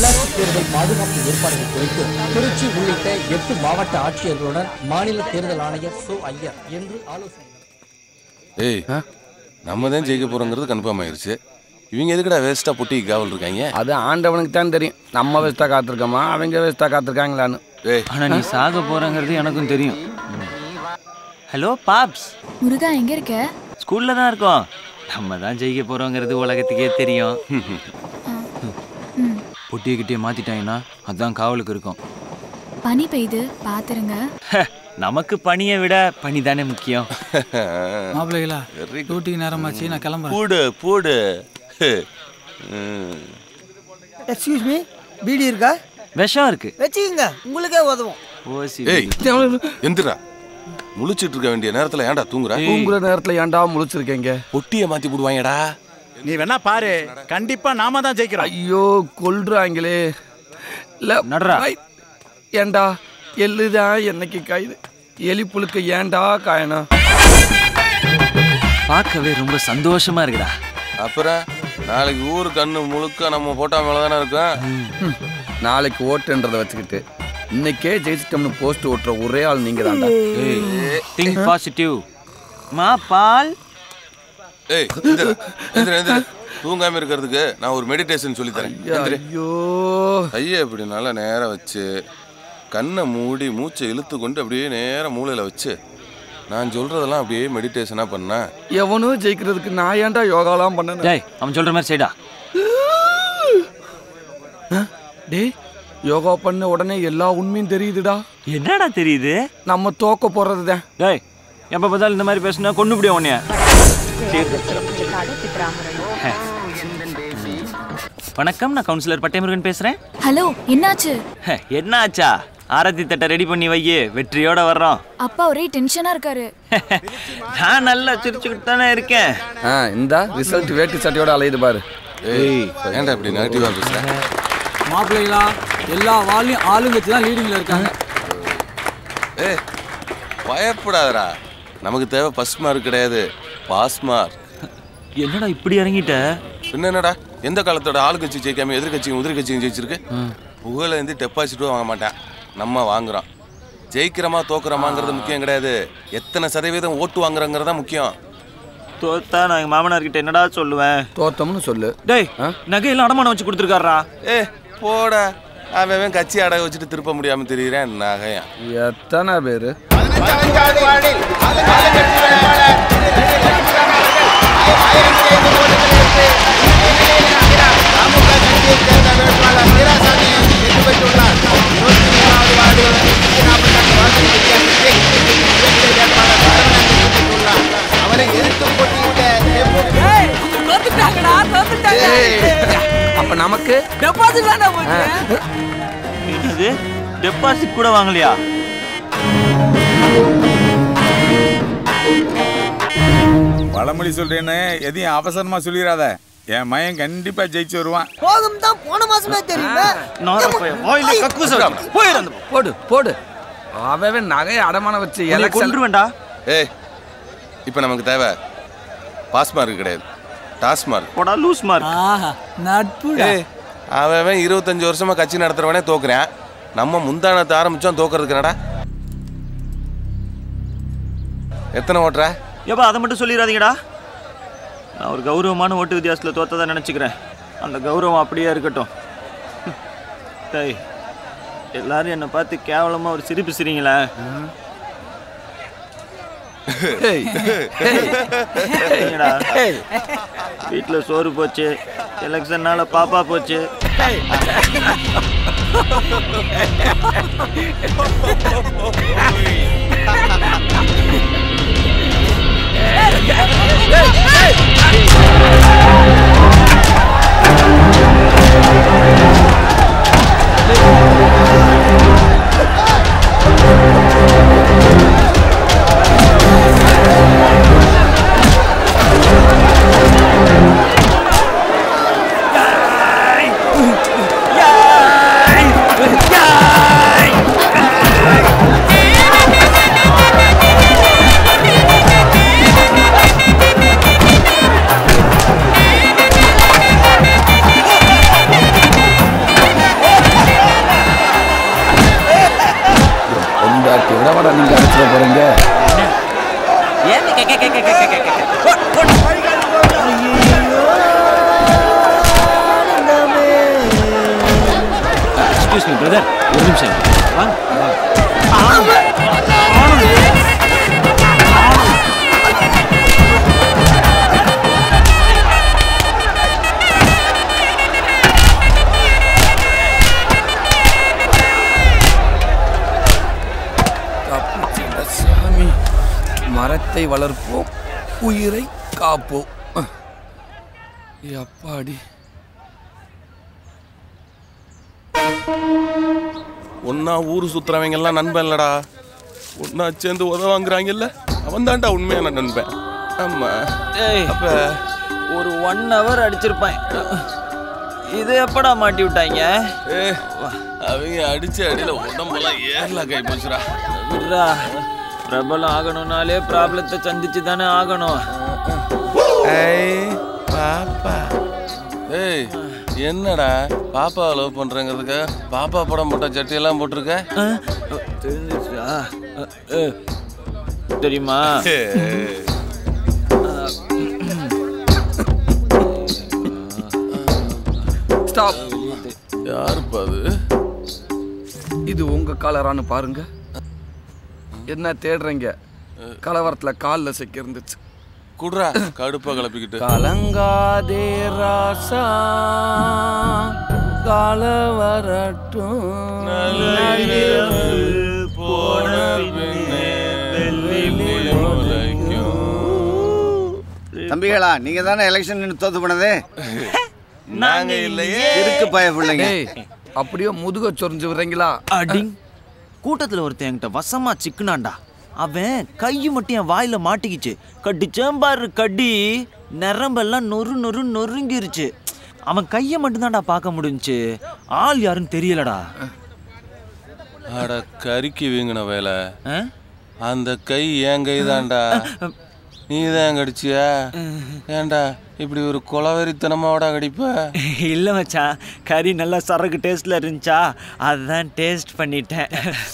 உள்ளாட்சி தேர்தல் பாதுகாப்பு ஏற்பாடுகள் குறித்து திருச்சி உள்ளிட்ட எட்டு மாவட்ட ஆட்சியர்களுடன் மாநில தேர்தல் ஆணையர் சோ ஐயர் என்று ஆலோசனை ஏய் நம்ம தான் ஜெயிக்க போறோங்கிறது கன்ஃபார்ம் ஆயிருச்சு இவங்க எதுக்குடா வேஸ்டா புட்டி காவல் இருக்காங்க அது ஆண்டவனுக்கு தான் தெரியும் நம்ம வேஸ்ட்டாக காத்திருக்கோமா அவங்க வேஸ்ட்டாக காத்திருக்காங்களான்னு ஏய் ஆனா நீ சாக போறங்கிறது எனக்கும் தெரியும் ஹலோ பாப்ஸ் முருகா எங்க இருக்க ஸ்கூல்ல தான் இருக்கோம் நம்ம தான் ஜெயிக்க போறோங்கிறது உலகத்துக்கே தெரியும் ம் பொட்டியை கிட்டே மாத்திட்டாங்கன்னா அதான் காவலுக்கு இருக்கும் பனி பெய்யுது பாத்துருங்க நமக்கு பணியை விட பனி தானே முக்கியம் மாப்பிள்ளைகளா டியூட்டிக்கு நேரமாச்சு நான் கிளம்புறேன் போடு போடு ம். எக்ஸ்கியூஸ் மீ பீடி இருக்கா விஷம் இருக்கு வச்சுக்கோங்க உங்களுக்கே உதவும் ஓசி ஏய் எந்திரா முழிச்சிட்டு இருக்க வேண்டிய நேரத்துல ஏன்டா தூங்குற தூங்குற நேரத்தில் ஏன்டா முழிச்சிருக்கேங்க பொட்டியை மாத்தி போடுவாங்கடா நீ வேணா பாரு கண்டிப்பா நாம தான் ஜெயிக்கிறோம் ஐயோ கொல்றாங்களே இல்ல நடுறா. ஐ, ஏன்டா எள்ளுதான் என்னைக்கு காயுது எலி புழுக்க ஏன்டா காயணும் பார்க்கவே ரொம்ப சந்தோஷமா இருக்குடா அப்புறம் நாளைக்கு ஊரு கண்ணு முழுக்க நம்ம போட்டா மேல தானே இருக்கும் ம், நாளைக்கு ஓட்டுன்றதை வச்சுக்கிட்டு இன்னைக்கே ஜெயிச்சிட்டோம்னு போஸ்ட் ஓட்டுற ஒரே ஆள் நீங்க தான்டா திங்க் பாசிட்டிவ் மா பால் ஏய் எந்திரா எந்திரா எந்திரா தூங்காம இருக்கிறதுக்கு நான் ஒரு மெடிடேஷன் சொல்லி தரேன் எந்திரு. ஐயோ கையை இப்படி நல்லா நேரா வச்சு கண்ணை மூடி மூச்சை இழுத்து கொண்டு அப்படியே நேரா மூளையில வச்சு நான் சொல்றதெல்லாம் அப்படியே மெடிடேஷனா பண்ணா எவனும் ஜெயிக்கிறதுக்கு நான் ஏன்டா யோகாலாம் பண்ணணும் டேய் அவன் சொல்ற மாதிரி செய்டா டேய் யோகா பண்ண உடனே எல்லா உண்மையும் தெரியுதுடா என்னடா தெரியுது நம்ம தோக்க போறது தான் டேய் எப்ப பார்த்தாலும் இந்த மாதிரி பேசுனா கொண்டு முடியும் உன்னைய வணக்கம் நான் கவுன்சிலர் பட்டேமுருகன் பேசுறேன் ஹலோ என்னாச்சு ஹ, என்ன ஆச்சா ஆரத்தி தட்டை ரெடி பண்ணி வையே வெற்றியோட வர்றோம் அப்பா ஒரே டென்ஷனா இருக்காரு நான் நல்லா சிரிச்சுக்கிட்டு தானே இருக்கேன் ஆ இந்த ரிசல்ட் வேட்டி சட்டையோட அலையுது பாரு ஏய் ஏன்டா இப்படி நெகட்டிவா பேசுற மாப்பிள்ளைகளா எல்லா வார்லையும் ஆளுங்கட்சி தான் லீடிங்ல இருக்காங்க ஏய் பயப்படாதடா நமக்கு தேவை ஃபர்ஸ்ட் மார்க் கிடையாது பாஸ் மார்க் என்னடா இப்படி இறங்கிட்ட பின்ன என்னடா எந்த காலத்தோட ஆளுங்கட்சி ஜெயிக்காம எதிர்கட்சியும் உதிர்கட்சியும் ஜெயிச்சிருக்கு புகழேந்தி டெபாசிட்டும் வாங்க மாட்டேன் நம்ம வாங்குறோம் ஜெயிக்கிறோமா தோக்குறோமாங்கிறது முக்கியம் கிடையாது எத்தனை சதவீதம் ஓட்டு வாங்குறோங்கிறது தான் முக்கியம் தோத்தா நான் எங்க மாமனார் கிட்ட என்னடா சொல்லுவேன் தோத்தம்னு சொல்லு டேய் நகையெல்லாம் அடமானம் வச்சு கொடுத்துருக்காரா ஏ போடா அவன் அவன் கட்சி அடகு வச்சுட்டு திருப்ப முடியாம தெரியுறேன் நகையா எத்தனை பேரு அவரை எதிர்த்து போட்டியிட்ட அப்ப நமக்கு டெபாசிட் வேண்டாம் என்னது டெபாசிட் கூட வாங்கலையா பழமொழி சொல்றேன்னு எதையும் அவசரமா சொல்லிடாத என் மயன் கண்டிப்பா ஜெயிச்சு வருவான் போகும் தான் போன மாசமே தெரியுமே வாயில கக்கூச போயிரு போடு போடு அவன் நகையை அடமான வச்சு எலெக்ஷன் கொண்டுருவேன்டா ஏய் இப்போ நமக்கு தேவை பாஸ் மார்க் கிடையாது டாஸ் மார்க் போடா லூஸ் மார்க் ஆஹா நட்புடா ஏய் அவன் அவன் இருபத்தஞ்சு வருஷமா கட்சி நடத்துறவனே தோக்குறேன் நம்ம முந்தானத்தை ஆரம்பிச்சோம் தோக்குறதுக்கு என்னடா எத்தனை ஓட்டுற ஏப்பா அதை மட்டும் சொல்லிடாதீங்கடா நான் ஒரு கௌரவமான ஓட்டு வித்தியாசத்தில் தோத்ததா நினச்சிக்கிறேன் அந்த கௌரவம் அப்படியே இருக்கட்டும் டேய் எல்லாரும் என்னை பார்த்து கேவலமாக ஒரு சிரிப்பு சிரிங்களே சரிங்கடா வீட்டில் சோறு போச்சு எலெக்ஷன்னால பாப்பா போச்சு Hey! அல்லவா நீங்க அழைச்சிட போறீங்க ஏன் K K K K K K K excuse me brother ஒரு நிமிஷம் வாங்க வாங்க தப்பிச்சிட சாமி மரத்தை வளர்ப்போம் உயிரை காப்போம் அப்பாடி ஒன்னா ஊர் சுத்துறவங்க எல்லாம் நண்பன் இல்லடா ஒன்னா சேர்ந்து உதவாங்கிறாங்கல்ல அவன் தான்டா உண்மையான நண்பன் ஆமா ஏய் அப்ப ஒரு ஒன் ஹவர் அடிச்சிருப்பேன் இது எப்படா மாட்டி விட்டாங்க ஏ அவங்க அடிச்ச அடியில உடம்பெல்லாம் ஏர்ல கை போச்சுடா விட்றா பிரபலம் ஆகணும்னாலே ப்ராப்ளத்தை சந்திச்சு தானே ஆகணும் பாப்பா ஏய் என்னடா பாப்பா லவ் பண்றங்கிறதுக்கு பாப்பா படம் போட்ட சட்டியெல்லாம் போட்டிருக்க அஹ், தெரிஞ்சிச்சா அஹ், அஹ். தெரியுமா ஸ்டாப் யாருப்பா அது இது உங்க காலரான்னு பாருங்க என்ன தேடுறீங்க கலவரத்துல காலில் சிக்கி இருந்துச்சு குடுறா கடுப்பா கிளப்பிக்கிட்டு கலங்காதே ராசா கால வரட்டும் போன பின்னே வெள்ளி முளைக்கும். தம்பிகளா நீங்க தானே எலெக்ஷன் நின்று தோத்து போனது நாங்க இல்லையே இருக்கு பய பிள்ளைங்க டேய் அப்படியே முதுக சொரிஞ்சு விடுறீங்களா அடிங் கூட்டத்துல ஒருத்தன் என்கிட்ட வசமா சிக்குனான்டா அவன் கை மட்டும் என் வாயில மாட்டிக்கிச்சு கடிச்சேன் பாரு கடி நரம்பெல்லாம் நொறு நொறு நொறுங்கிருச்சு அவன் கையை மட்டும்தான்டா பார்க்க முடிஞ்சுச்சு ஆள் யாருன்னு தெரியலடா அட கறிக்கு வீங்கின வேலை ஆ? அந்த கை என் கை தான்டா நீ தான் கடிச்சியா ஏன்டா இப்படி ஒரு கொலவெறித்தனமாவோட கடிப்ப இல்ல மச்சான் கறி நல்லா சரக்கு டேஸ்ட்ல இருந்துச்சா அதான் டேஸ்ட் பண்ணிட்டேன்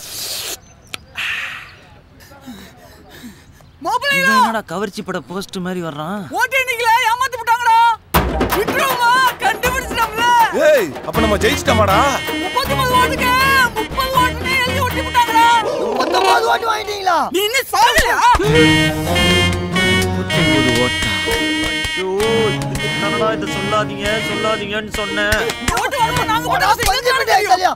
இவன் என்னடா கவர்ச்சி பட போஸ்ட் மாதிரி வர்றான் ஓட்டினீங்களே ஏமாத்தி விட்டாங்கடா விட்டுருவோமா கண்டுபிடிச்சிட்டோம்ல ஏய் அப்ப நம்ம ஜெயிச்சிட்டோமாடா முப்பத்தி ஒன்பது ஓட்டுக்கு முப்பது ஓட்டுன்னு எழுதி ஒட்டி விட்டாங்கடா பத்தொன்பது ஓட்டு வாங்கிட்டீங்களா நீ இன்னும் சாகலையா ஐயோ இதுக்கு தானடா இதை சொல்லாதீங்க சொல்லாதீங்கன்னு சொன்னேன் ஓட்டு வாங்க நாங்க போட்ட அவசியம் பஞ்சு இல்லைன்னு மிட்டாய் தெரியும். கல்யா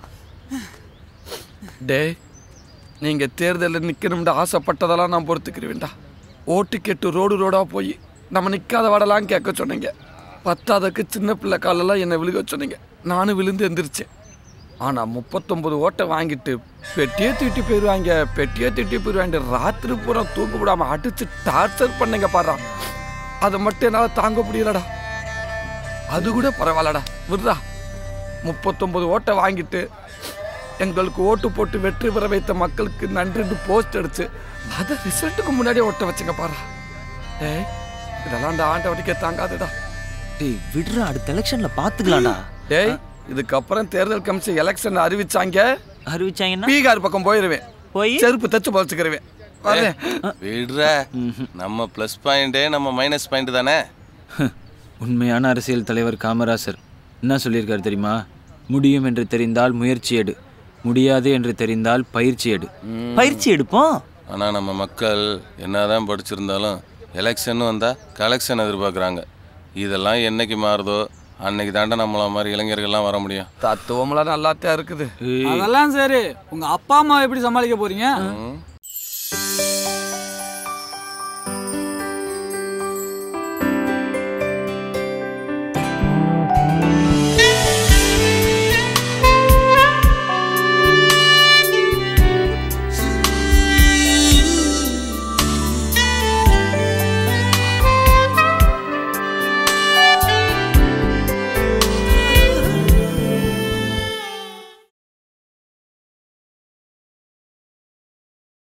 டேய் நீங்க தேர்தலில் நிக்கணும்னு ஆசைப்பட்டதெல்லாம் நான் பொறுத்துக்கிறேன்டா ஓட்டு கேட்டு ரோடு ரோடா போய் நம்ம நிக்காத வாடலாம் கேட்க சொன்னீங்க பத்தாதக்கு சின்ன பிள்ளை காலெல்லாம் என்னை விழுக சொன்னீங்க நானும் விழுந்து எந்திரிச்சேன் ஆனா முப்பத்தொன்பது ஓட்டை வாங்கிட்டு பெட்டியே தூட்டி போயிடுவாங்க பெட்டியே தூட்டி போயிடுவாங்க ராத்திரி பூரா தூங்க விடாம அடிச்சு டார்ச்சர் பண்ணீங்க பாடுறா அதை மட்டும் என்னால் தாங்க முடியலடா அது கூட பரவாயில்லடா விட்றா முப்பத்தொன்பது ஓட்டை வாங்கிட்டு எங்களுக்கு ஓட்டு போட்டு வெற்றி பெற வைத்த மக்களுக்கு நன்றின்னு போஸ்ட் அடிச்சு அதை ரிசல்ட்டுக்கு முன்னாடியே ஓட்ட வச்சுங்க பாரு ஏய் இதெல்லாம் அந்த ஆண்டவனுக்கே தாங்காதுடா டேய் விடுறா அடுத்த எலெக்ஷன்ல பாத்துக்கலாம்டா டேய் இதுக்கப்புறம் தேர்தல் கமிஷன் எலெக்ஷன் அறிவிச்சாங்க அறிவிச்சாங்கன்னா பீகார் பக்கம் போயிருவேன் போய் செருப்பு தச்சு பொழைச்சுக்கிறவேன் வரேன் விடுற நம்ம ப்ளஸ் பாயிண்டே நம்ம மைனஸ் பாயிண்ட் தானே உண்மையான அரசியல் தலைவர் காமராசர் என்ன சொல்லியிருக்காரு தெரியுமா முடியும் என்று தெரிந்தால் முயற்சி எடு முடியாது என்று தெரிந்தால் பயிற்சி எடு பயிற்சி எடுப்போம் ஆனா நம்ம மக்கள் என்னதான் படிச்சிருந்தாலும் எலெக்ஷன் வந்தா கலெக்ஷன் எதிர்பார்க்குறாங்க இதெல்லாம் என்னைக்கு மாறுதோ அன்னைக்கு தாண்டா நம்மள மாதிரி இளைஞர்கள்லாம் வர முடியும் தத்துவம்லாம் நல்லாத்தான் இருக்குது அதெல்லாம் சரி உங்க அப்பா அம்மா எப்படி சமாளிக்க போறீங்க ம்.